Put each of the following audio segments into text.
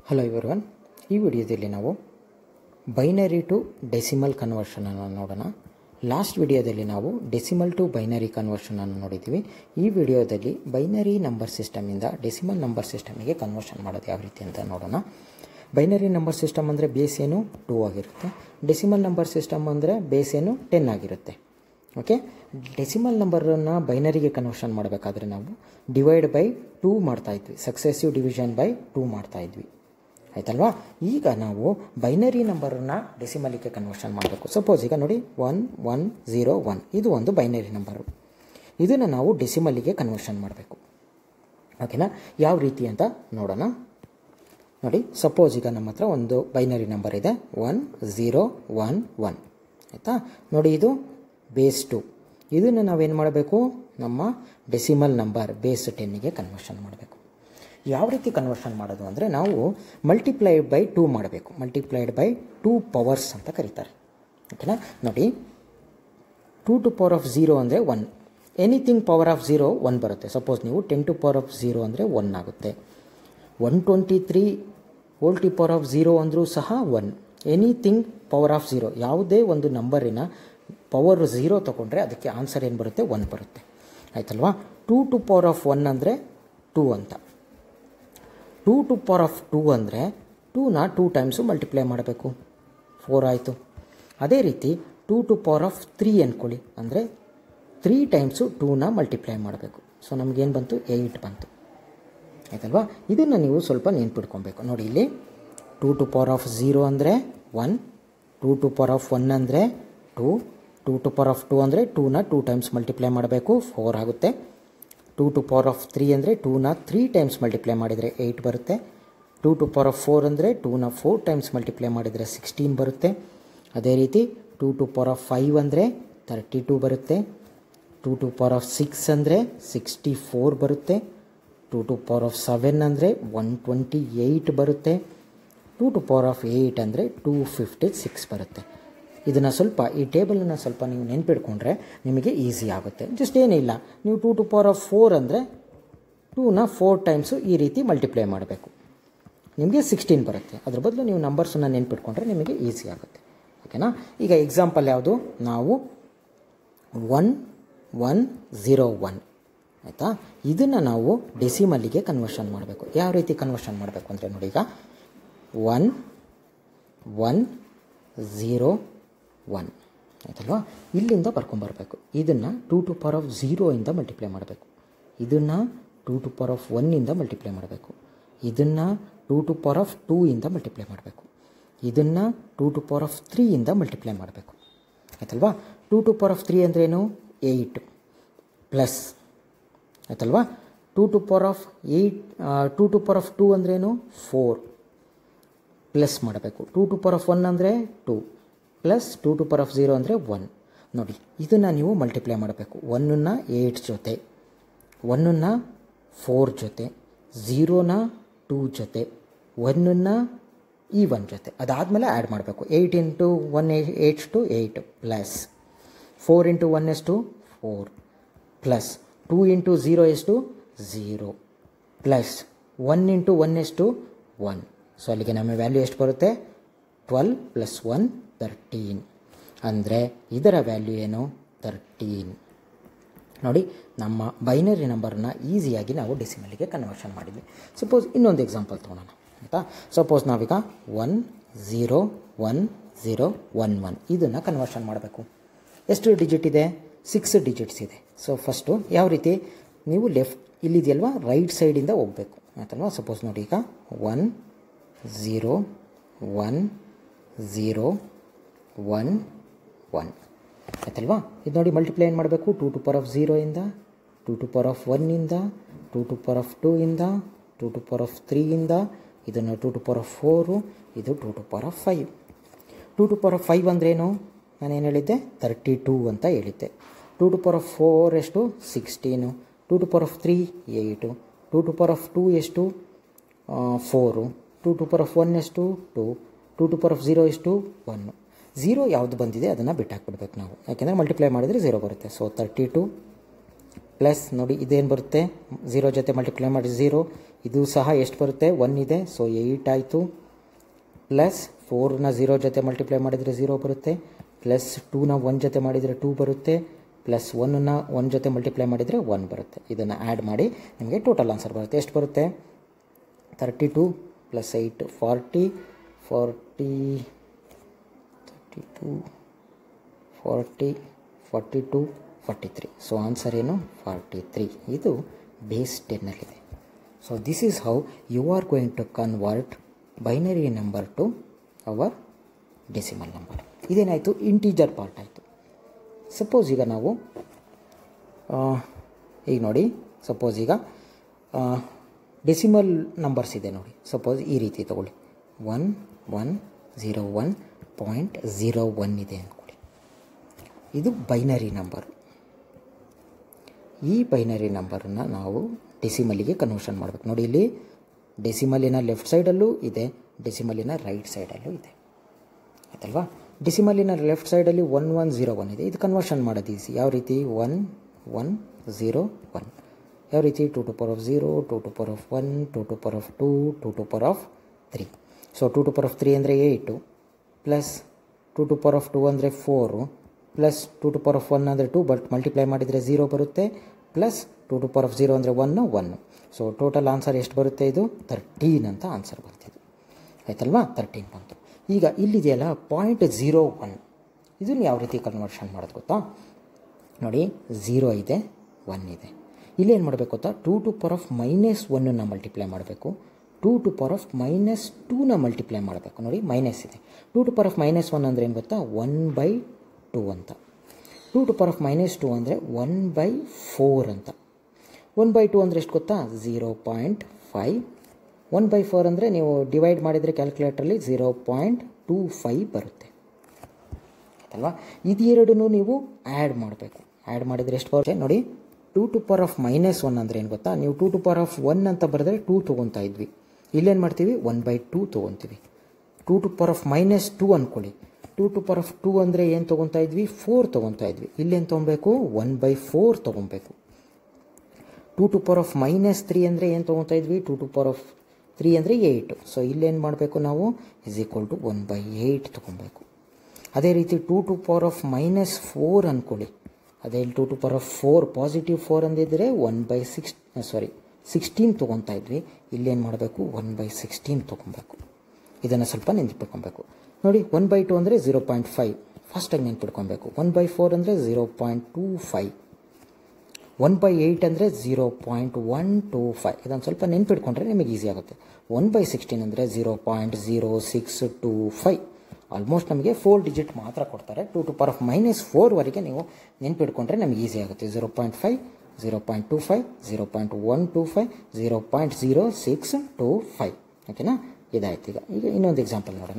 hello ಇವರ್ವನ್ ಈ ವಿಡಿಯೋದಲ್ಲಿ ನಾವು ಬೈನರಿ ಟು ಡೆಸಿಮಲ್ ಕನ್ವರ್ಷನನ್ನು ನೋಡೋಣ ಲಾಸ್ಟ್ ವಿಡಿಯೋದಲ್ಲಿ ನಾವು ಡೆಸಿಮಲ್ ಟು ಬೈನರಿ ಕನ್ವರ್ಷನನ್ನು ನೋಡಿದ್ದೀವಿ ಈ ವಿಡಿಯೋದಲ್ಲಿ ಬೈನರಿ ನಂಬರ್ ಸಿಸ್ಟಮಿಂದ ಡೆಸಿಮಲ್ ನಂಬರ್ ಸಿಸ್ಟಮಿಗೆ ಕನ್ವರ್ಷನ್ ಮಾಡೋದು ಯಾವ ರೀತಿ ಅಂತ ನೋಡೋಣ ಬೈನರಿ ನಂಬರ್ ಸಿಸ್ಟಮ್ ಅಂದರೆ ಬೇಸ್ ಏನು ಟೂ ಆಗಿರುತ್ತೆ ಡೆಸಿಮಲ್ ನಂಬರ್ ಸಿಸ್ಟಮ್ ಅಂದರೆ ಬೇಸ್ ಏನು ಟೆನ್ ಆಗಿರುತ್ತೆ ಓಕೆ ಡೆಸಿಮಲ್ ನಂಬರನ್ನು ಬೈನರಿಗೆ ಕನ್ವರ್ಷನ್ ಮಾಡಬೇಕಾದ್ರೆ ನಾವು ಡಿವೈಡ್ ಬೈ ಟೂ ಮಾಡ್ತಾಯಿದ್ವಿ ಸಕ್ಸೆಸಿವ್ ಡಿವಿಷನ್ ಬೈ ಟೂ ಮಾಡ್ತಾಯಿದ್ವಿ ಆಯ್ತಲ್ವಾ ಈಗ ನಾವು ಬೈನರಿ ನಂಬರನ್ನು ಡೆಸಿಮಲಿಗೆ ಕನ್ವರ್ಷನ್ ಮಾಡಬೇಕು ಸಪೋಸ್ ಈಗ ನೋಡಿ ಒನ್ ಒನ್ ಝೀರೋ ಒನ್ ಇದು ಒಂದು ಬೈನರಿ ನಂಬರು ಇದನ್ನು ನಾವು ಡೆಸಿಮಲಿಗೆ ಕನ್ವರ್ಷನ್ ಮಾಡಬೇಕು ಓಕೆನಾ ಯಾವ ರೀತಿ ಅಂತ ನೋಡೋಣ ನೋಡಿ ಸಪೋಸ್ ಈಗ ನಮ್ಮ ಹತ್ರ ಒಂದು ಬೈನರಿ ನಂಬರ್ ಇದೆ ಒನ್ ಝೀರೋ ಒನ್ ಒನ್ ಆಯಿತಾ ನೋಡಿ ಇದು ಬೇಸ್ ಟು ಇದನ್ನು ನಾವೇನು ಮಾಡಬೇಕು ನಮ್ಮ ಡೆಸಿಮಲ್ ನಂಬರ್ ಬೇಸ್ ಟೆನ್ನಿಗೆ ಕನ್ವರ್ಷನ್ ಮಾಡಬೇಕು ಯಾವ ರೀತಿ ಕನ್ವರ್ಷನ್ ಮಾಡೋದು ಅಂದರೆ ನಾವು ಮಲ್ಟಿಪ್ಲೈಡ್ ಬೈ ಟೂ ಮಾಡಬೇಕು ಮಲ್ಟಿಪ್ಲೈಡ್ ಬೈ ಟೂ ಪವರ್ಸ್ ಅಂತ ಕರೀತಾರೆ ಓಕೆನಾ ನೋಡಿ two to power of zero ಅಂದರೆ one anything power of zero one ಬರುತ್ತೆ ಸಪೋಸ್ ನೀವು ten to power of zero ಅಂದರೆ ಒನ್ ಆಗುತ್ತೆ ಒನ್ ಟ್ವೆಂಟಿ ತ್ರೀ ಓಲ್ ಟಿ ಪವರ್ ಆಫ್ ಝೀರೋ ಅಂದರೂ ಸಹ one anything power of zero ಯಾವುದೇ ಒಂದು ನಂಬರಿನ ಪವರ್ ಝೀರೋ ತೊಗೊಂಡ್ರೆ ಅದಕ್ಕೆ ಆನ್ಸರ್ ಏನು ಬರುತ್ತೆ ಒನ್ ಬರುತ್ತೆ ಆಯ್ತಲ್ವಾ two to power of one ಅಂದರೆ ಟೂ ಅಂತ two to power of two ಅಂದರೆ ಟೂನ ಟೂ ಟೈಮ್ಸು ಮಲ್ಟಿಪ್ಲೈ ಮಾಡಬೇಕು ಫೋರ್ ಆಯಿತು ಅದೇ ರೀತಿ two to power of three ಅಂದ್ಕೊಳ್ಳಿ ಅಂದರೆ ತ್ರೀ ಟೈಮ್ಸು ಟೂನ ಮಲ್ಟಿಪ್ಲೈ ಮಾಡಬೇಕು ಸೊ ನಮಗೇನು ಬಂತು ಏಯ್ಟ್ ಬಂತು ಆಯ್ತಲ್ವಾ ಇದನ್ನು ನೀವು ಸ್ವಲ್ಪ ನೆನ್ಪಿಟ್ಕೊಬೇಕು ನೋಡಿ ಇಲ್ಲಿ two to power of zero ಅಂದರೆ one two to power of one ಅಂದರೆ two two to power of two ಅಂದರೆ ಟೂನ ಟೂ ಟೈಮ್ಸ್ ಮಲ್ಟಿಪ್ಲೈ ಮಾಡಬೇಕು ಫೋರ್ ಆಗುತ್ತೆ two to power of three ಅಂದರೆ ಟೂನ ತ್ರೀ ಟೈಮ್ಸ್ ಮಲ್ಟಿಪ್ಲೈ ಮಾಡಿದರೆ ಏಯ್ಟ್ ಬರುತ್ತೆ two to power of four ಅಂದರೆ ಟೂನ ಫೋರ್ ಟೈಮ್ಸ್ ಮಲ್ಟಿಪ್ಲೈ ಮಾಡಿದರೆ ಸಿಕ್ಸ್ಟೀನ್ ಬರುತ್ತೆ ಅದೇ ರೀತಿ two to power of five ಅಂದರೆ ತರ್ಟಿ ಟೂ ಬರುತ್ತೆ two to power of six ಅಂದರೆ ಸಿಕ್ಸ್ಟಿ ಫೋರ್ ಬರುತ್ತೆ two to power of seven ಅಂದರೆ ಒನ್ ಟ್ವೆಂಟಿ ಏಯ್ಟ್ ಬರುತ್ತೆ two to power of eight ಅಂದರೆ ಟೂ ಫಿಫ್ಟಿ ಸಿಕ್ಸ್ ಬರುತ್ತೆ ಇದನ್ನು ಸ್ವಲ್ಪ ಈ ಟೇಬಲನ್ನು ಸ್ವಲ್ಪ ನೀವು ನೆನ್ಪಿಟ್ಕೊಂಡ್ರೆ ನಿಮಗೆ ಈಸಿ ಆಗುತ್ತೆ ಜಸ್ಟ್ ಏನಿಲ್ಲ ನೀವು two to power of four ಅಂದರೆ ಟೂನ ಫೋರ್ ಟೈಮ್ಸು ಈ ರೀತಿ ಮಲ್ಟಿಪ್ಲೈ ಮಾಡಬೇಕು ನಿಮಗೆ ಸಿಕ್ಸ್ಟೀನ್ ಬರುತ್ತೆ ಅದ್ರ ಬದಲು ನೀವು ನಂಬರ್ಸನ್ನು ನೆನ್ಪಿಟ್ಕೊಂಡ್ರೆ ನಿಮಗೆ ಈಸಿ ಆಗುತ್ತೆ ಓಕೆನಾ ಈಗ ಎಕ್ಸಾಂಪಲ್ ಯಾವುದು ನಾವು ಒನ್ ಒನ್ ಝೀರೋ ಒನ್ ಆಯಿತಾ ಇದನ್ನು ನಾವು ಡೆಸಿಮಲ್ಲಿಗೆ ಕನ್ವರ್ಷನ್ ಮಾಡಬೇಕು ಯಾವ ರೀತಿ ಕನ್ವರ್ಷನ್ ಮಾಡಬೇಕು ಅಂದರೆ ನೋಡಿ ಈಗ ಒನ್ ಒನ್ ಝೀರೋ ಒನ್ ಆಯ್ತಲ್ವಾ ಇಲ್ಲಿಂದ ಬರ್ಕೊಂಬರ್ಬೇಕು ಇದನ್ನು ಟೂ ಟು ಪವರ್ ಆಫ್ ಝೀರೋಯಿಂದ ಮಲ್ಟಿಪ್ಲೈ ಮಾಡಬೇಕು ಇದನ್ನು ಟೂ ಟು ಪವರ್ ಆಫ್ ಒನ್ನಿಂದ ಮಲ್ಟಿಪ್ಲೈ ಮಾಡಬೇಕು ಇದನ್ನು two to power of two ಇಂದ ಮಲ್ಟಿಪ್ಲೈ ಮಾಡಬೇಕು ಇದನ್ನು ಟೂ ಟು ಪವರ್ ಆಫ್ ತ್ರೀಯಿಂದ ಮಲ್ಟಿಪ್ಲೈ ಮಾಡಬೇಕು ಆಯ್ತಲ್ವಾ two to power of three ಅಂದ್ರೇನು ಏಯ್ಟ್ ಪ್ಲಸ್ ಆಯ್ತಲ್ವಾ two to power of eight two to power of two ಅಂದ್ರೇನು ಫೋರ್ ಪ್ಲಸ್ ಮಾಡಬೇಕು two to power of one ಅಂದರೆ two plus two to power of zero ಅಂದರೆ one ನೋಡಿ ಇದನ್ನು ನೀವು multiply ಮಾಡಬೇಕು ಒನ್ನನ್ನು ಏಯ್ಟ್ ಜೊತೆ ಒನ್ನನ್ನು ಫೋರ್ ಜೊತೆ ಝೀರೋನ ಟೂ ಜೊತೆ ಒನ್ನನ್ನು ಈ ಒನ್ ಜೊತೆ ಅದಾದಮೇಲೆ ಆ್ಯಡ್ ಮಾಡಬೇಕು eight into one eights to eight plus four into one ಎಷ್ಟು four plus two into zero ಎಷ್ಟು zero plus one into one ಎಷ್ಟು ಒನ್ ಸೊ ಅಲ್ಲಿಗೆ ನಮ್ಮ ವ್ಯಾಲ್ಯೂ ಎಷ್ಟು ಬರುತ್ತೆ ಟ್ವೆಲ್ ಪ್ಲಸ್ ಒನ್ ತರ್ಟೀನ್ ಅಂದರೆ ಇದರ ವ್ಯಾಲ್ಯೂ ಏನು ತರ್ಟೀನ್ ನೋಡಿ ನಮ್ಮ ಬೈನರಿ ನಂಬರನ್ನ ಈಸಿಯಾಗಿ ನಾವು ಡೆಸಿಮಲಿಗೆ ಕನ್ವರ್ಷನ್ ಮಾಡಿದ್ವಿ ಸಪೋಸ್ ಇನ್ನೊಂದು ಎಕ್ಸಾಂಪಲ್ ತೊಗೊಳೋಣ ಆಯಿತಾ ಸಪೋಸ್ ನಾವೀಗ one zero one zero one one ಇದನ್ನು ಕನ್ವರ್ಷನ್ ಮಾಡಬೇಕು ಎಷ್ಟು ಡಿಜಿಟ್ ಇದೆ ಸಿಕ್ಸ್ ಡಿಜಿಟ್ಸ್ ಇದೆ ಸೊ ಫಸ್ಟು ಯಾವ ರೀತಿ ನೀವು ಲೆಫ್ಟ್ ಇಲ್ಲಿದೆಯಲ್ವಾ ರೈಟ್ ಸೈಡಿಂದ ಹೋಗಬೇಕು ಆಯ್ತಲ್ವಾ ಸಪೋಸ್ ನೋಡಿ ಈಗ one zero one zero one one ಆಯ್ತಲ್ವಾ ಇದು ನೋಡಿ ಮಲ್ಟಿಪ್ಲೈ ಏನು ಮಾಡಬೇಕು ಟೂ ಟು ಪವರ್ ಆಫ್ ಝೀರೋಯಿಂದ ಟೂ ಟು ಪವರ್ ಆಫ್ ಒನ್ನಿಂದ two to power of two ಇಂದ ಟೂ ಟು ಪವರ್ ಆಫ್ ತ್ರೀಯಿಂದ ಇದನ್ನು two to power of four ಇದು two to power of five two to power of five ಅಂದ್ರೇನು ನಾನೇನು ಹೇಳಿದ್ದೆ thirty two ಅಂತ ಹೇಳಿದ್ದೆ two to power of four ಎಷ್ಟು sixteen two to power of three eight two to power of two ಎಷ್ಟು four two to power of one ಎಷ್ಟು two two to power of zero ಎಷ್ಟು one zero ಯಾವುದು ಬಂದಿದೆ ಅದನ್ನು ಬಿಟ್ಟು ಹಾಕ್ಬಿಡ್ಬೇಕು ನಾವು ಯಾಕೆಂದರೆ ಮಲ್ಟಿಪ್ಲೈ ಮಾಡಿದರೆ ಝೀರೋ ಬರುತ್ತೆ ಸೊ ತರ್ಟಿ ಟು ಪ್ಲಸ್ ನೋಡಿ ಇದೇನು ಬರುತ್ತೆ ಝೀರೋ ಜೊತೆ ಮಲ್ಟಿಪ್ಲೈ ಮಾಡಿ ಝೀರೋ ಇದು ಸಹ ಎಷ್ಟು ಬರುತ್ತೆ ಒನ್ ಇದೆ ಸೊ ಏಯ್ಟ್ ಆಯಿತು ಪ್ಲಸ್ ಫೋರ್ನ ಝೀರೋ ಜೊತೆ ಮಲ್ಟಿಪ್ಲೈ ಮಾಡಿದರೆ ಝೀರೋ ಬರುತ್ತೆ ಪ್ಲಸ್ ಟೂನ ಒನ್ ಜೊತೆ ಮಾಡಿದರೆ ಟೂ ಬರುತ್ತೆ ಪ್ಲಸ್ ಒನ್ನ ಒನ್ ಜೊತೆ ಮಲ್ಟಿಪ್ಲೈ ಮಾಡಿದರೆ ಒನ್ ಬರುತ್ತೆ ಇದನ್ನು ಆ್ಯಡ್ ಮಾಡಿ ನಿಮಗೆ ಟೋಟಲ್ ಆನ್ಸರ್ ಬರುತ್ತೆ ಎಷ್ಟು ಬರುತ್ತೆ thirty two plus eight forty forty thirty two forty forty two forty three so answer ಏನು ಫಾರ್ಟಿ ತ್ರೀ ಇದು ಬೇಸ್ ಟೆನ್ನಲ್ಲಿದೆ so this is how you are going to convert binary number to our decimal number ಇದೇನಾಯಿತು integer part ಆಯಿತು suppose ಈಗ ನಾವು ಈಗ ನೋಡಿ suppose ಈಗ ಡೆಸಿಮಲ್ ನಂಬರ್ಸ್ ಇದೆ ನೋಡಿ ಸಪೋಸ್ ಈ ರೀತಿ ತಗೊಳ್ಳಿ one one zero one point zero one ಇದೆ ಅಂದ್ಕೊಳ್ಳಿ ಇದು ಬೈನರಿ ನಂಬರು ಈ ಬೈನರಿ ನಂಬರನ್ನು ನಾವು ಡೆಸಿಮಲ್ಲಿಗೆ ಕನ್ವರ್ಷನ್ ಮಾಡಬೇಕು ನೋಡಿ ಇಲ್ಲಿ ಡೆಸಿಮಲಿನ ಲೆಫ್ಟ್ ಸೈಡಲ್ಲೂ ಇದೆ ಡೆಸಿಮಲಿನ ರೈಟ್ ಸೈಡಲ್ಲೂ ಇದೆ ಆಯ್ತಲ್ವಾ ಡೆಸಿಮಲಿನ ಲೆಫ್ಟ್ ಸೈಡಲ್ಲಿ ಒನ್ ಒನ್ ಝೀರೋ ಒನ್ ಇದೆ ಇದು ಕನ್ವರ್ಷನ್ ಮಾಡೋದು ಈಸಿ ಯಾವ ರೀತಿ ಒನ್ ಒನ್ ಝೀರೋ ಒನ್ ಯಾವ ರೀತಿ two to power of zero two to power of one two to power of two two to power of three so two to power of three ಅಂದರೆ eight plus two to power of two ಅಂದರೆ four plus two to power of one ಅಂದರೆ two but multiply ಮಾಡಿದರೆ zero ಬರುತ್ತೆ plus two to power of zero ಅಂದರೆ one one so total answer ಎಷ್ಟು ಬರುತ್ತೆ ಇದು thirteen ಅಂತ ಆನ್ಸರ್ ಬರ್ತಿದೆ ಆಯ್ತಲ್ವಾ ತರ್ಟೀನ್ ಬಂತು ಈಗ ಇಲ್ಲಿದೆಯಲ್ಲ ಪಾಯಿಂಟ್ ಝೀರೋ ಒನ್ ಇದನ್ನು ಯಾವ ರೀತಿ ಕನ್ವರ್ಷನ್ ಮಾಡೋದು ಗೊತ್ತಾ ನೋಡಿ ಝೀರೋ ಇದೆ ಒನ್ ಇದೆ ಇಲ್ಲೇನು ಮಾಡಬೇಕು ಗೊತ್ತಾ two to power of minus ಒನ್ನನ್ನು ಮಲ್ಟಿಪ್ಲೈ ಮಾಡಬೇಕು two to power of minus ಟೂನ ಮಲ್ಟಿಪ್ಲೈ ಮಾಡಬೇಕು ನೋಡಿ ಮೈನಸ್ ಇದೆ two to power of minus one ಅಂದರೆ ಏನು ಗೊತ್ತಾ ಒನ್ ಬೈ ಟೂ ಅಂತ two to power of minus two ಅಂದರೆ ಒನ್ ಬೈ ಫೋರ್ ಅಂತ ಒನ್ ಬೈ ಟು ಅಂದರೆ ಎಷ್ಟು ಗೊತ್ತಾ zero point five one by four ಅಂದರೆ ನೀವು ಡಿವೈಡ್ ಮಾಡಿದರೆ ಕ್ಯಾಲ್ಕುಲೇಟ್ರಲ್ಲಿ ಝೀರೋ ಪಾಯಿಂಟ್ ಟೂ ಫೈವ್ ಬರುತ್ತೆ ಆಯ್ತಲ್ವಾ ಇದೆರಡನ್ನೂ ನೀವು ಆ್ಯಡ್ ಮಾಡಬೇಕು ಆ್ಯಡ್ ಮಾಡಿದರೆ ಎಷ್ಟು ಬರುತ್ತೆ ನೋಡಿ two to power of minus one ಅಂದರೆ ಏನು ಗೊತ್ತಾ ನೀವು two to power of one ಅಂತ ಬರೆದ್ರೆ ಟೂ ತೊಗೊತಾ ಇದ್ವಿ ಇಲ್ಲೇನು ಮಾಡ್ತೀವಿ ಒನ್ ಬೈ ಟೂ ತೊಗೊತೀವಿ two to power of minus two ಅಂದ್ಕೊಳ್ಳಿ two to power of two ಅಂದರೆ ಏನು ತೊಗೊತಾ ಇದ್ವಿ ಫೋರ್ ತೊಗೊತಾ ಇದ್ವಿ ಇಲ್ಲೇನು ತೊಗೊಬೇಕು ಒನ್ ಬೈ ಫೋರ್ ತೊಗೊಬೇಕು two to power of minus three ಅಂದರೆ ಏನು ತೊಗೊತಾ ಇದ್ವಿ two to power of three ಅಂದರೆ ಏಯ್ಟು ಸೊ ಇಲ್ಲೇನು ಮಾಡಬೇಕು ನಾವು is equal to one by eight ತೊಗೊಬೇಕು ಅದೇ ರೀತಿ two to power of minus four ಅಂದ್ಕೊಳ್ಳಿ ಅದೇ two to power of four positive four ಅಂದಿದ್ದರೆ one by six sorry sixteen ತೊಗೊತಾ ಇದ್ವಿ ಇಲ್ಲೇನು ಮಾಡಬೇಕು ಒನ್ ಬೈ ಸಿಕ್ಸ್ಟೀನ್ ತೊಗೊಬೇಕು ಇದನ್ನು ಸ್ವಲ್ಪ ನೆನ್ಪಿಟ್ಕೊಬೇಕು ನೋಡಿ ಒನ್ ಬೈ ಟು ಅಂದರೆ ಝೀರೋ ಪಾಯಿಂಟ್ ಫೈವ್ ಫಾಸ್ಟಾಗಿ ನೆನ್ಪಿಟ್ಕೊಬೇಕು ಒನ್ ಬೈ ಫೋರ್ ಅಂದರೆ zero point two five one by eight ಅಂದರೆ zero point one two five ಇದನ್ನು ಸ್ವಲ್ಪ ನೆನ್ಪಿಟ್ಕೊಂಡ್ರೆ ನಿಮಗೆ ಈಸಿ ಆಗುತ್ತೆ ಒನ್ ಬೈ ಸಿಕ್ಸ್ಟೀನ್ ಅಂದರೆ zero point zero six two five almost ನಮಗೆ ಫೋರ್ ಡಿಜಿಟ್ ಮಾತ್ರ ಕೊಡ್ತಾರೆ two to power of minus ಫೋರ್ವರೆಗೆ ನೀವು ನೆನ್ಪಿಟ್ಕೊಂಡ್ರೆ ನಮಗೆ ಈಸಿ ಆಗುತ್ತೆ zero point five zero point two five zero point one two five zero point zero six two five ಓಕೆನಾ ಇದಾಯ್ತು ಈಗ ಈಗ ಇನ್ನೊಂದು ಎಕ್ಸಾಂಪಲ್ ನೋಡೋಣ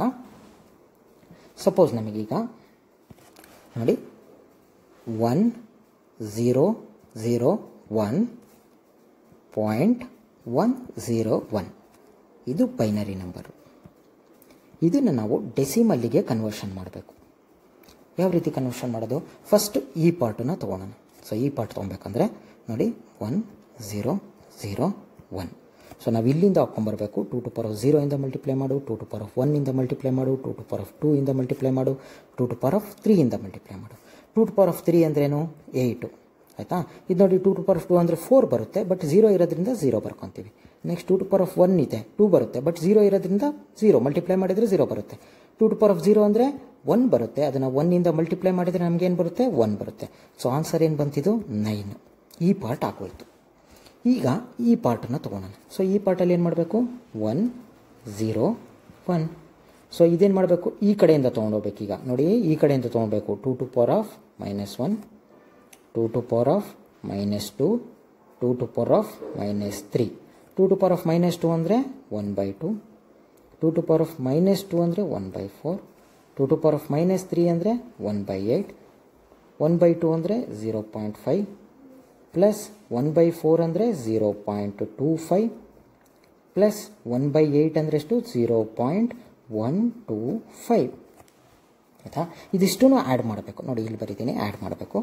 ಸಪೋಸ್ ನಮಗೀಗ ನೋಡಿ one zero zero one point one zero one ಇದು ಬೈನರಿ ನಂಬರು ಇದನ್ನು ನಾವು ಡೆಸಿಮಲ್ಲಿಗೆ ಕನ್ವರ್ಷನ್ ಮಾಡಬೇಕು ಯಾವ ರೀತಿ ಕನ್ವರ್ಷನ್ ಮಾಡೋದು ಫಸ್ಟ್ ಈ ಪಾರ್ಟನ್ನು ತೊಗೊಳೋಣ ಸೊ ಈ ಪಾರ್ಟ್ ತೊಗೊಬೇಕಂದ್ರೆ ನೋಡಿ one zero zero one so ನಾವು ಇಲ್ಲಿಂದ ಹಾಕ್ಕೊಂಬರ್ಬೇಕು ಟು ಟು ಪರ್ ಆಫ್ ಝೀರೋಯಿಂದ ಮಲ್ಟಿಪ್ಲೈ ಮಾಡು ಟು ಟು ಪರ್ ಆಫ್ ಒನ್ನಿಂದ ಮಲ್ಟಿಪ್ಲೈ ಮಾಡು two to power of two ಇಂದ ಮಲ್ಟಿಪ್ಲೈ ಮಾಡು ಟು ಟು ಪರ್ ಆಫ್ ತ್ರೀಯಿಂದ ಮಲ್ಟಿಪ್ಲೈ ಮಾಡು two to power of three ಅಂದ್ರೇನು ಏಯ್ಟು ಆಯಿತಾ ಇದು ನೋಡಿ two to power of two ಅಂದರೆ ಫೋರ್ ಬರುತ್ತೆ ಬಟ್ ಝೀರೋ ಇರೋದ್ರಿಂದ ಝೀರೋ ಬರ್ಕೊತೀವಿ next two to power of one ಇದೆ ಟೂ ಬರುತ್ತೆ ಬಟ್ ಝೀರೋ ಇರೋದ್ರಿಂದ ಝೀರೋ ಮಲ್ಟಿಪ್ಲೈ ಮಾಡಿದರೆ ಝೀರೋ ಬರುತ್ತೆ two to power of zero ಅಂದರೆ ಒನ್ ಬರುತ್ತೆ ಅದನ್ನು ಒನ್ನಿಂದ ಮಲ್ಟಿಪ್ಲೈ ಮಾಡಿದರೆ ನಮಗೇನು ಬರುತ್ತೆ ಒನ್ ಬರುತ್ತೆ ಸೊ ಆನ್ಸರ್ ಏನು ಬಂತಿದ್ದು ನೈನ್ ಈ ಪಾರ್ಟ್ ಆಗೋಯ್ತು ಈಗ ಈ ಪಾರ್ಟನ್ನು ತೊಗೊಳೋಣ ಸೊ ಈ ಪಾರ್ಟಲ್ಲಿ ಏನು ಮಾಡಬೇಕು ಒನ್ ಝೀರೋ ಒನ್ ಸೊ ಇದೇನು ಮಾಡಬೇಕು ಈ ಕಡೆಯಿಂದ ತೊಗೊಂಡೋಗ್ಬೇಕು ಈಗ ನೋಡಿ ಈ ಕಡೆಯಿಂದ ತೊಗೊಳ್ಬೇಕು two to power of minus one two to power of minus two two to power of minus three two to power of minus two ಅಂದರೆ one by two two to power of minus two ಅಂದರೆ one by four two to power of minus three ಅಂದರೆ one by eight one by two ಅಂದರೆ zero point five plus one by four ಅಂದರೆ zero point two five plus one by eight ಅಂದರೆ ಎಷ್ಟು zero point one two five ಆಯಿತಾ ಇದಿಷ್ಟೂ add ಮಾಡಬೇಕು ನೋಡಿ ಇಲ್ಲಿ ಬರೀತೀನಿ ಆ್ಯಡ್ ಮಾಡಬೇಕು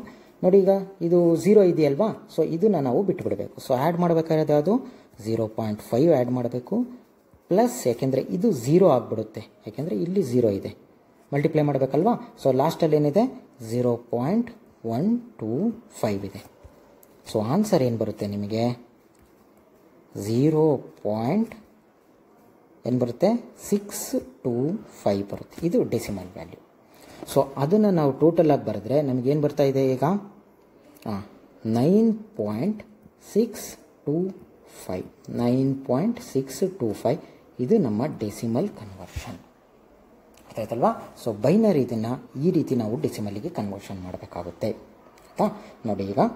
ನೋಡಿ ಈಗ ಇದು ಝೀರೋ ಇದೆಯಲ್ವಾ ಸೊ ಇದನ್ನು ನಾವು ಬಿಟ್ಟುಬಿಡಬೇಕು ಸೊ ಆ್ಯಡ್ ಮಾಡಬೇಕಾದ್ರೆ ಅದು ಝೀರೋ ಪಾಯಿಂಟ್ ಫೈವ್ ಆ್ಯಡ್ ಮಾಡಬೇಕು ಪ್ಲಸ್ ಯಾಕೆಂದರೆ ಇದು ಝೀರೋ ಆಗಿಬಿಡುತ್ತೆ ಯಾಕೆಂದರೆ ಇಲ್ಲಿ ಝೀರೋ ಇದೆ ಮಲ್ಟಿಪ್ಲೈ ಮಾಡಬೇಕಲ್ವಾ ಸೊ ಲಾಸ್ಟಲ್ಲಿ ಏನಿದೆ zero point one two five ಇದೆ ಸೊ ಆನ್ಸರ್ ಏನು ಬರುತ್ತೆ ನಿಮಗೆ ಝೀರೋ ಪಾಯಿಂಟ್ ಏನು ಬರುತ್ತೆ ಸಿಕ್ಸ್ ಟೂ ಫೈವ್ ಬರುತ್ತೆ ಇದು ಡೆಸಿಮಲ್ ವ್ಯಾಲ್ಯೂ ಸೊ ಅದನ್ನು ನಾವು ಟೋಟಲಾಗಿ ಬರೆದ್ರೆ ನಮಗೇನು ಬರ್ತಾ ಇದೆ ಈಗ ಹಾಂ nine point six two five nine point six two five ಇದು ನಮ್ಮ ಡೆಸಿಮಲ್ ಕನ್ವರ್ಷನ್ ಆಯ್ತಲ್ವಾ ಸೊ ಬೈನರಿ ಇದನ್ನು ಈ ರೀತಿ ನಾವು ಡೆಸಿಮಲಿಗೆ ಕನ್ವರ್ಷನ್ ಮಾಡಬೇಕಾಗುತ್ತೆ ಆಯಿತಾ ನೋಡಿ ಈಗ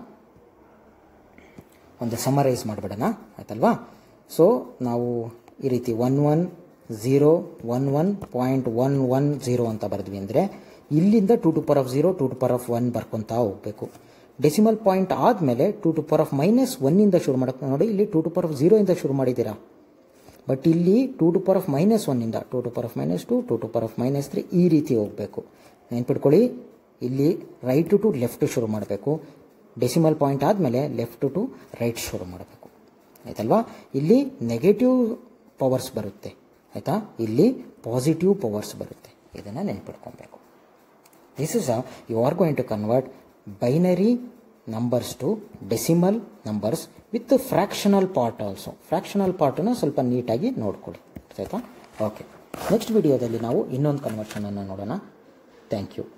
ಒಂದು ಸಮರೈಸ್ ಮಾಡಿಬಿಡೋಣ ಆಯ್ತಲ್ವಾ ಸೊ ನಾವು ಈ ರೀತಿ one one zero one one point one one zero ಅಂತ ಬರೆದ್ವಿ ಅಂದರೆ ಇಲ್ಲಿಂದ two to power of zero two to power of one ಬರ್ಕೊತಾ ಹೋಗಬೇಕು ಡೆಸಿಮಲ್ ಪಾಯಿಂಟ್ ಆದಮೇಲೆ two to power of minus ಒನ್ನಿಂದ ಶುರು ಮಾಡೋಕ್ಕೆ ನೋಡಿ ಇಲ್ಲಿ ಟು ಟು ಪರ್ ಆಫ್ ಝೀರೋಯಿಂದ ಶುರು ಮಾಡಿದ್ದೀರಾ ಬಟ್ ಇಲ್ಲಿ two to power of minus ಒನ್ನಿಂದ two to power of minus two two to power of minus three ಈ ರೀತಿ ಹೋಗಬೇಕು ನೆನ್ಪಿಟ್ಕೊಳ್ಳಿ ಇಲ್ಲಿ ರೈಟ್ ಟು ಲೆಫ್ಟ್ ಶುರು ಮಾಡಬೇಕು ಡೆಸಿಮಲ್ ಪಾಯಿಂಟ್ ಆದಮೇಲೆ ಲೆಫ್ಟ್ ಟು ರೈಟ್ ಶುರು ಮಾಡಬೇಕು ಆಯ್ತಲ್ವಾ ಇಲ್ಲಿ ನೆಗೆಟಿವ್ ಪವರ್ಸ್ ಬರುತ್ತೆ ಆಯಿತಾ ಇಲ್ಲಿ ಪಾಸಿಟಿವ್ ಪವರ್ಸ್ ಬರುತ್ತೆ ಇದನ್ನು ನೆನ್ಪಿಟ್ಕೊಬೇಕು this is uh you are going to convert binary numbers to decimal numbers with fractional part also fractional ಪಾರ್ಟನ್ನು ಸ್ವಲ್ಪ ನೀಟಾಗಿ ನೋಡ್ಕೊಳ್ಳಿ ಆಯಿತಾ ಓಕೆ ನೆಕ್ಸ್ಟ್ ವಿಡಿಯೋದಲ್ಲಿ ನಾವು ಇನ್ನೊಂದು ಕನ್ವರ್ಷನನ್ನು ನೋಡೋಣ ಥ್ಯಾಂಕ್ ಯು